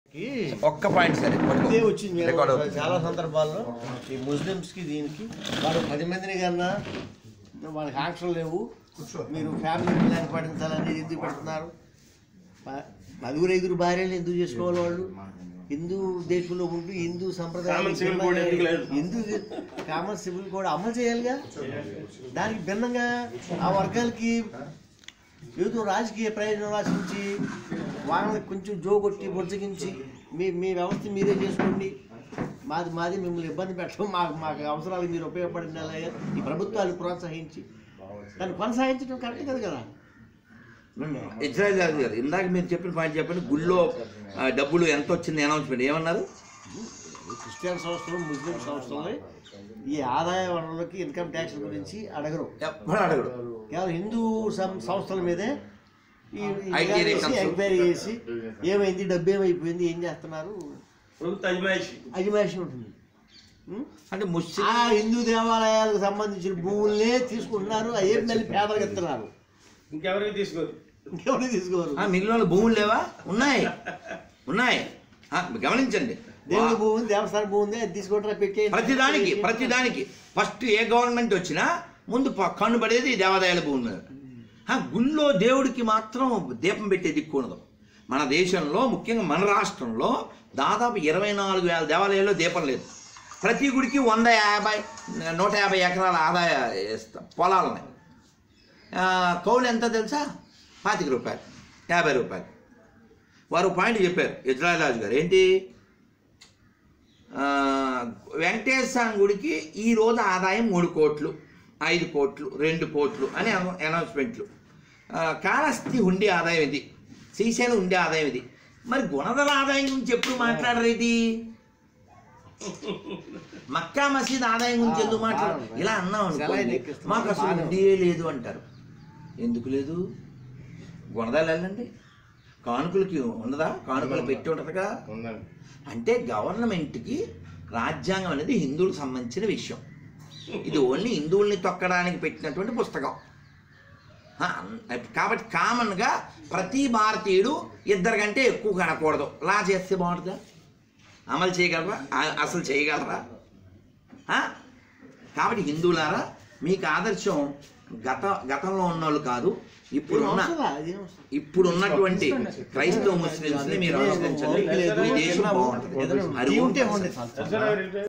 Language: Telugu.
ఒక్క పాయింట్ సరే పట్టుకో. ఇదే వచ్చింది మేము రికార్డ్ అవుతుంది. చాలా సందర్భాల్లో ఈ ముస్లిమ్స్కి దీనికి వాడు పది మందిని కన్నా వాళ్ళకి ఆంక్షలు లేవు మీరు ఫ్యామిలీ ప్లాన్ పాటించాలని ఎందుకు పెడుతున్నారు ప- నలుగురు ఐదుగురు భార్యలు ఎందుకు చేసుకోవాలి వాళ్ళు హిందూ దేశంలో ఉంటూ హిందూ సంప్రదాయాలు Common civil code ఎందుకు లేదు? హిందూ కామన్ సివిల్ కోడ్ అమలు చేయాలిగా దానికి భిన్నంగా ఆ వర్గాలకి ఏదో రాజకీయ ప్రయోజనం ఆశించి వాళ్ళని కొంచెం జోగొట్టి బుజ్జగించి మీ మీ వ్యవస్థ మీరే చేసుకోండి మాది మాది మిమ్మల్ని ఇబ్బంది పెట్టడం మాకు మాకు అవసరాలు మీరు ఉపయోగపడిన ఈ ప్రభుత్వాలు ప్రోత్సహించి దాన్ని కొనసాగించడం కరెక్ట్ కదా కదా ఇజ్రాయల్ రాజు గారు ఇందాక మీరు చెప్పిన పాయింట్ చెప్పండి గుళ్ళో ఆ, డబ్బులు ఎంత వచ్చింది అనౌన్స్మెంట్ ఏమన్నారు ఈ క్రిస్టియన్ సంస్థలు ముస్లిం సంస్థలు ఈ ఆదాయ వనరులకి ఇన్కమ్ ట్యాక్స్ గురించి అడగరు ఎప్పుడు అడగడు కేవలం హిందూ సం- సంస్థల మీదే ఈ ఈ IT నిఘా చేసి, records. ఎంక్వైరీ చేసి ఏమైంది డబ్బు ఏమైపోయింది ఏం చేస్తున్నారు ప్రభుత్వ అజమాయిషి అజమాయిషి ఉంటుంది ఉం? అంటే ముస్లిం ఆ హిందూ దేవాలయాలకు సంబంధించిన భూములనే తీసుకుంటున్నారు అయ్యే మళ్ళీ పేదలకు ఇస్తున్నారు ఇంకెవరికి తీసుకోరు ఇంకెవరికి తీసుకోరు ఆ, మిగిలిన వాళ్ళ భూములు లేవా ఉన్నాయి ఉన్నాయి ఆ, గమనించండి దేవుడి భూమి ఉంది, దేవస్థాన భూమి ఉంది అది తీసుకుంటారా పెట్టే ప్రతిదానికి ప్రతిదానికి ఫస్ట్ ఏ గవర్నమెంట్ వచ్చినా ముందు ప- కన్నుపడేది ఈ దేవాదాయాల భూమి మీద ఆ, గుళ్ళో దేవుడికి మాత్రం దీపం పెట్టే దిక్కు ఉండదు మన దేశంలో ముఖ్యంగా మన రాష్ట్రంలో దాదాపు ఇరవై నాలుగు వేల దేవాలయాల్లో దీపం లేదు ప్రతి గుడికి వంద యాభై నూట యాభై ఎకరాల ఆదాయ ఇస్తా- పొలాలు ఉన్నాయి ఆ, కౌలు ఎంత తెలుసా పాతిక రూపాయలు యాభై రూపాయలు వారు పాయింట్ చెప్పారు ఇజ్రాయల్ రాజు గారు ఏంటి ఆ, వెంకటేశ్వర స్వామి గుడికి ఈ రోజు ఆదాయం మూడు కోట్లు ఐదు కోట్లు రెండు కోట్లు అని అన- అనౌన్స్మెంట్లు ఆ, కాళహస్తి హుండీ ఆదాయం ఇది శ్రీశైలం హుండీ ఆదాయం ఇది మరి గుణదల ఆదాయం గురించి ఎప్పుడు మాట్లాడరు ఇది మక్కా మసీద్ ఆదాయం గురించి ఎందుకు మాట్లాడరు ఇలా అన్నాం అనుకోండి, సెలైన్ ఎక్కిస్తున్నాం. మాకు అసలు బాగానే హుండీయే లేదు అంటారు ఎందుకు లేదు గుణదాలు వెళ్ళండి కానుకలకి ఉండదా కానుకలు పెట్టి ఉంటుందిగా ఉందండి అంటే గవర్నమెంట్కి రాజ్యాంగం అనేది హిందువులకు సంబంధించిన విషయం ఇది ఓన్లీ హిందువుల్ని తొక్కడానికి పెట్టినటువంటి పుస్తకం ఆ, కాబట్టి కామన్గా ప్రతి భారతీయుడు ఇద్దరు కంటే ఎక్కువ కనకూడదు లా చేస్తే బాగుంటుందా అమలు చేయగలరా ఆ- అసలు చేయగలరా ఆ? కాబట్టి హిందువులారా మీకు ఆదర్శం గత గతంలో ఉన్నోళ్ళు కాదు ఇప్పుడున్న ఇప్పుడు ఉన్నటువంటి క్రైస్తవ ముస్లింస్ని మీరు అనుసరించండి ఈ దేశం బాగుంటుంది ఏదైనా అది ఉంటే ఉంటుంది. ఉండే చాలు.